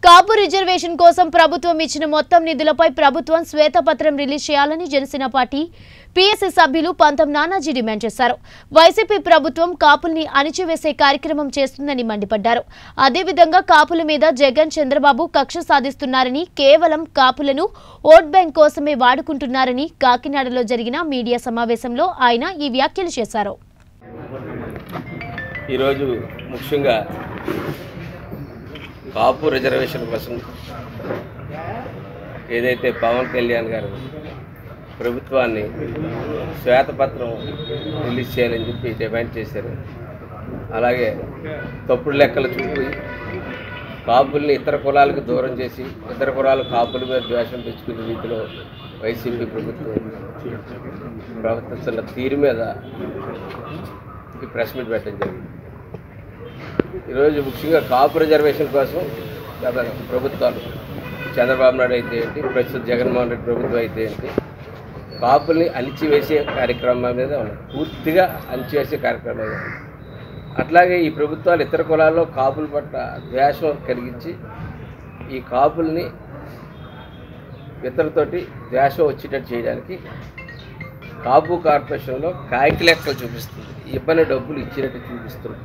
కాపు reservation కోసం ప్రభుత్వం ఇచ్చిన మొత్తం నిధులపై ప్రభుత్వం శ్వేతపత్రం రిలీజ్ చేయాలని జనసేన పార్టీ పీఎస్సీ సభ్యులు పంతం నానాజీ డిమాండ్ చేశారు వైసీపీ ప్రభుత్వం కాపుల్ని అణిచివేసే కార్యక్రమం చేస్తుందని మండిపడ్డారు అదేవిధంగా కాపుల మీద జగన్ చంద్రబాబు కక్ష సాధిస్తున్నారని కేవలం కాపులను ఓట్ బ్యాంక్ కోసమే వాడుకుంటున్నారని కాకినాడలో జరిగిన మీడియా సమావేశంలో ఆయన ఈ వ్యాఖ్యలు చేశారు ఈరోజు ముఖ్యంగా కాపు రిజర్వేషన్ కోసం ఏదైతే పవన్ కళ్యాణ్ గారు ప్రభుత్వాన్ని శ్వేతపత్రం రిలీజ్ చేయాలని చెప్పి డిమాండ్ చేశారు అలాగే తప్పుడు లెక్కలు చూపి కాపుల్ని ఇతర కులాలకు దూరం చేసి ఇతర కులాల కాపుల మీద ద్వేషం తెచ్చుకునే రీతిలో వైసీపీ ప్రభుత్వం ప్రవర్తిస్తున్న తీరు మీద ఈ ప్రెస్ మీట్ పెట్టడం జరిగింది ఈరోజు ముఖ్యంగా కాపు రిజర్వేషన్ కోసం గత ప్రభుత్వాలు చంద్రబాబు నాయుడు అయితే ఏంటి ప్రస్తుత జగన్మోహన్ రెడ్డి ప్రభుత్వం అయితే ఏంటి కాపుల్ని అణిచివేసే కార్యక్రమం మీద ఉన్నాయి పూర్తిగా అణిచివేసే కార్యక్రమం మీద ఉంది అట్లాగే ఈ ప్రభుత్వాలు ఇతర కులాల్లో కాపుల పట్ల ద్వేషం కలిగించి ఈ కాపుల్ని ఇతరులతోటి ద్వేషం వచ్చేటట్టు చేయడానికి కాపు కార్పొరేషన్లో కాగిత లెక్కలు చూపిస్తుంది ఇబ్బంది డబ్బులు ఇచ్చినట్టు చూపిస్తుంది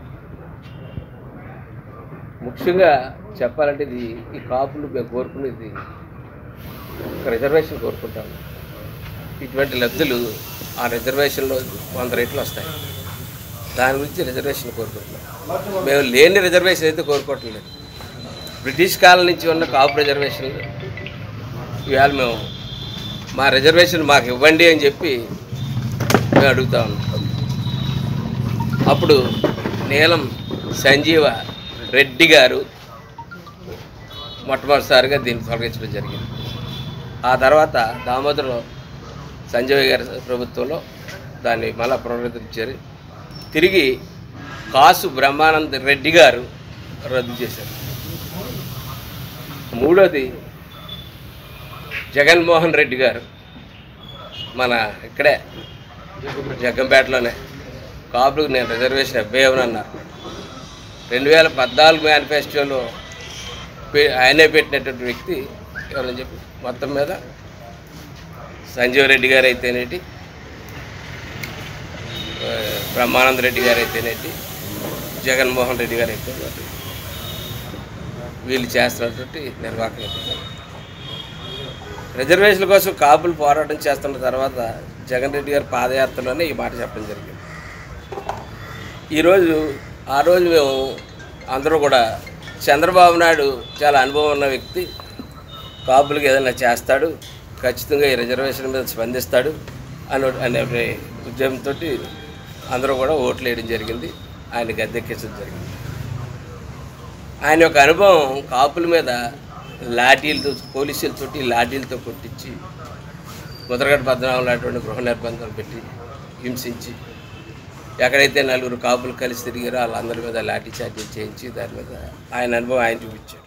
ముఖ్యంగా చెప్పాలంటే ఇది ఈ కాపులు మేము కోరుకునేది ఒక రిజర్వేషన్ కోరుకుంటాము ఇటువంటి లబ్ధులు ఆ రిజర్వేషన్లో వంద రేట్లు వస్తాయి దాని గురించి రిజర్వేషన్ కోరుకుంటున్నాం మేము లేని రిజర్వేషన్ అయితే కోరుకోవటం లేదు బ్రిటిష్ కాలం నుంచి ఉన్న కాపు రిజర్వేషన్లు ఇవాళ మేము మా రిజర్వేషన్ మాకు ఇవ్వండి అని చెప్పి మేము అడుగుతా ఉన్నాం అప్పుడు నీలం సంజీవ రెడ్డి గారు మొట్టమొదటిసారిగా దీన్ని తొలగించడం జరిగింది ఆ తర్వాత దామోదరం సంజయ్ గారి ప్రభుత్వంలో దాన్ని మళ్ళా పునరుద్ధరించారు తిరిగి కాసు బ్రహ్మానంద రెడ్డి గారు రద్దు చేశారు మూడోది జగన్మోహన్ రెడ్డి గారు మన ఇక్కడే జగ్గంపేటలోనే కాపులకు నేను రిజర్వేషన్ అబ్బాయి అన్నారు రెండు వేల పద్నాలుగు మేనిఫెస్టోలో పె- ఆయనే పెట్టినటువంటి వ్యక్తి ఎవరని చెప్పి మొత్తం మీద సంజీవ్ రెడ్డి గారు అయితేనేటి ఆ, బ్రహ్మానంద రెడ్డి గారు అయితేనేటి జగన్మోహన్ రెడ్డి గారు అయితే వీళ్ళు చేస్తున్నటువంటి నిర్వాహకం ఇది. రిజర్వేషన్ల కోసం కాపులు పోరాటం చేస్తున్న తర్వాత జగన్ రెడ్డి గారి పాదయాత్రలోనే ఈ మాట చెప్పడం జరిగింది ఈరోజు ఆ రోజు మేము అందరూ కూడా చంద్రబాబు నాయుడు చాలా అనుభవం ఉన్న వ్యక్తి కాపులకు ఏదైనా చేస్తాడు ఖచ్చితంగా ఈ రిజర్వేషన్ మీద స్పందిస్తాడు అని అనే ఉద్యమంతో అందరూ కూడా ఓట్లు వేయడం జరిగింది ఆయన గద్దెక్కించడం జరిగింది ఆయన యొక్క అనుభవం కాపుల మీద లాఠీలతో పోలీసులతోటి లాఠీలతో కొట్టించి ముద్రగడ పద్మనాభం లాంటి గృహ నిర్బంధాలు పెట్టి హింసించి ఎక్కడైతే నలుగురు కాపులు కలిసి తిరిగారో వాళ్ళందరి మీద లాఠీ చార్జీలు చేయించి దాని మీద ఆయన అనుభవం ఆయన చూపించారు